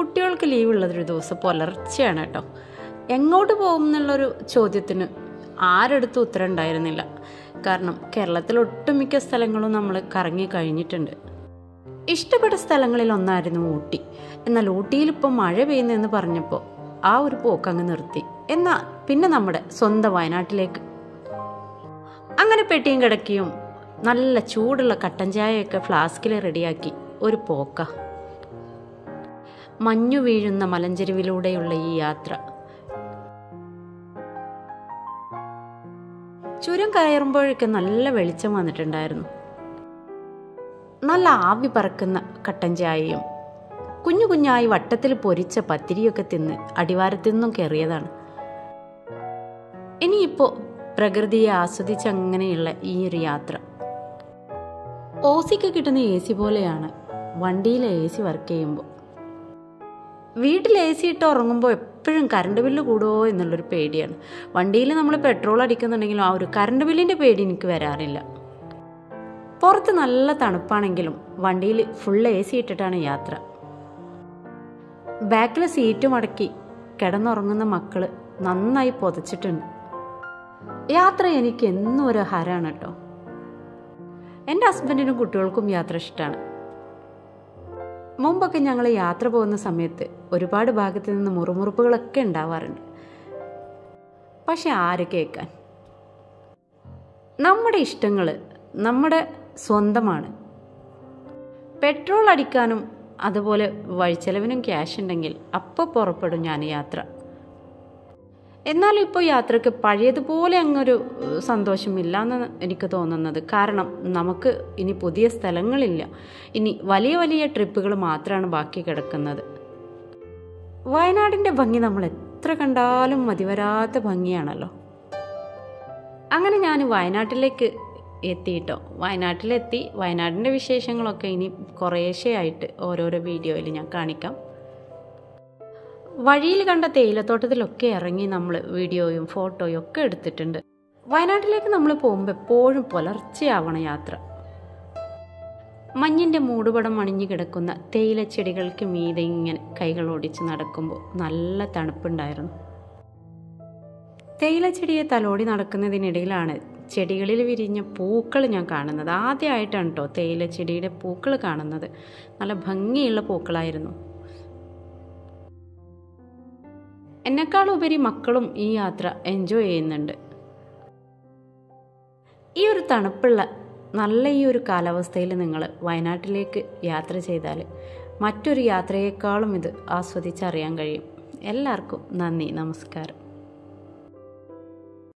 കുട്ടികൾക്ക് ലീവ് ഉള്ളതൊരു ദിവസം പുലർച്ചെയാണ് കേട്ടോ എങ്ങോട്ട് പോകും എന്നുള്ളൊരു ചോദ്യത്തിന് ആരെടുത്തും ഉത്തരം ഉണ്ടായിരുന്നില്ല കാരണം കേരളത്തിൽ ഒട്ടുമിക്ക സ്ഥലങ്ങളും നമ്മൾ കറങ്ങി കഴിഞ്ഞിട്ടുണ്ട് ഇഷ്ടപ്പെട്ട സ്ഥലങ്ങളിൽ ഒന്നായിരുന്നു ഊട്ടി എന്നാൽ ഊട്ടിയിൽ ഇപ്പോൾ മഴ പെയ്യുന്നെന്ന് പറഞ്ഞപ്പോൾ ആ ഒരു പോക്ക് അങ്ങ് നിർത്തി എന്നാൽ പിന്നെ നമ്മുടെ സ്വന്തം വയനാട്ടിലേക്ക് അങ്ങനെ പെട്ടിയും കിടക്കിയും നല്ല ചൂടുള്ള കട്ടൻ ചായയൊക്കെ ഫ്ലാസ്കിൽ റെഡിയാക്കി ഒരു പോക്ക മഞ്ഞു വീഴുന്ന മലഞ്ചെരുവിലൂടെയുള്ള ഈ യാത്ര ചുരം കയറുമ്പോഴൊക്കെ നല്ല വെളിച്ചം വന്നിട്ടുണ്ടായിരുന്നു നല്ല ആവി പറക്കുന്ന കട്ടൻ ചായയും കുഞ്ഞു കുഞ്ഞായി വട്ടത്തിൽ പൊരിച്ച പത്തിരിയൊക്കെ തിന്ന് അടിവാരത്തു നിന്നും കയറിയതാണ് ഇനിയിപ്പോൾ പ്രകൃതിയെ ആസ്വദിച്ച് അങ്ങനെയുള്ള ഈ ഒരു യാത്ര ഓസിക്ക് കിട്ടുന്ന എ സി പോലെയാണ് വണ്ടിയിലെ എ സി വർക്ക് ചെയ്യുമ്പോൾ വീട്ടിൽ എ സി ഇട്ട് ഉറങ്ങുമ്പോൾ എപ്പോഴും കറണ്ട് ബില്ല് കൂടുമോ എന്നുള്ളൊരു പേടിയാണ് വണ്ടിയിൽ നമ്മൾ പെട്രോൾ അടിക്കുന്നുണ്ടെങ്കിലും ആ ഒരു കറണ്ട് ബില്ലിൻ്റെ പേടി എനിക്ക് വരാറില്ല പുറത്ത് നല്ല തണുപ്പാണെങ്കിലും വണ്ടിയിൽ ഫുൾ എ സി ഇട്ടിട്ടാണ് യാത്ര ബാക്കിലെ സീറ്റ് മടക്കി കിടന്നുറങ്ങുന്ന മക്കൾ നന്നായി പൊതച്ചിട്ടുണ്ട് യാത്ര എനിക്ക് എന്നും ഒരു ഹരാണ് കേട്ടോ എൻ്റെ ഹസ്ബൻഡിനും കുട്ടികൾക്കും യാത്ര ഇഷ്ടമാണ് മുമ്പൊക്കെ ഞങ്ങൾ യാത്ര പോകുന്ന സമയത്ത് ഒരുപാട് ഭാഗത്ത് നിന്ന് മുറുമുറുപ്പുകളൊക്കെ ഉണ്ടാവാറുണ്ട് പക്ഷെ ആര് കേൾക്കാൻ നമ്മുടെ ഇഷ്ടങ്ങൾ നമ്മുടെ സ്വന്തമാണ് പെട്രോൾ അടിക്കാനും അതുപോലെ വഴിച്ചെലവിനും ക്യാഷ് ഉണ്ടെങ്കിൽ അപ്പോൾ പുറപ്പെടും ഞാൻ യാത്ര എന്നാലും ഇപ്പോൾ യാത്രയ്ക്ക് പഴയതുപോലെ അങ്ങൊരു ഏഹ്, സന്തോഷമില്ല എന്ന് എനിക്ക് തോന്നുന്നത് കാരണം നമുക്ക് ഇനി പുതിയ സ്ഥലങ്ങളില്ല ഇനി വലിയ വലിയ ട്രിപ്പുകൾ മാത്രമാണ് ബാക്കി കിടക്കുന്നത് വയനാടിൻ്റെ ഭംഗി നമ്മൾ എത്ര കണ്ടാലും മതിവരാത്ത ഭംഗിയാണല്ലോ അങ്ങനെ ഞാൻ വയനാട്ടിലേക്ക് എത്തിയിട്ടോ വയനാട്ടിലെത്തി വയനാടിൻ്റെ വിശേഷങ്ങളൊക്കെ ഇനി കുറേശ്ശെയായിട്ട് ഓരോരോ വീഡിയോയിൽ ഞാൻ കാണിക്കാം വഴിയിൽ കണ്ട തേയിലത്തോട്ടത്തിലൊക്കെ ഇറങ്ങി നമ്മൾ വീഡിയോയും ഫോട്ടോയും ഒക്കെ എടുത്തിട്ടുണ്ട് വയനാട്ടിലേക്ക് നമ്മൾ പോകുമ്പോൾ എപ്പോഴും പുലർച്ചെയാവണം യാത്ര മഞ്ഞിൻ്റെ മൂടുപടം അണിഞ്ഞു കിടക്കുന്ന തേയിലച്ചെടികൾക്ക് മീതെ ഇങ്ങനെ കൈകൾ ഓടിച്ച് നടക്കുമ്പോൾ നല്ല തണുപ്പുണ്ടായിരുന്നു തേയിലച്ചെടിയെ തലോടി നടക്കുന്നതിനിടയിലാണ് ചെടികളിൽ വിരിഞ്ഞ പൂക്കൾ ഞാൻ കാണുന്നത് ആദ്യമായിട്ടാണ് കേട്ടോ തേയിലച്ചെടിയുടെ പൂക്കൾ കാണുന്നത് നല്ല ഭംഗിയുള്ള പൂക്കളായിരുന്നു എന്നെക്കാളുപരി മക്കളും ഈ യാത്ര എൻജോയ് ചെയ്യുന്നുണ്ട് ഈ ഒരു തണുപ്പുള്ള നല്ല ഈ ഒരു കാലാവസ്ഥയിൽ നിങ്ങൾ വയനാട്ടിലേക്ക് യാത്ര ചെയ്താൽ മറ്റൊരു യാത്രയേക്കാളും ഇത് ആസ്വദിച്ചറിയാൻ കഴിയും എല്ലാവർക്കും നന്ദി നമസ്കാരം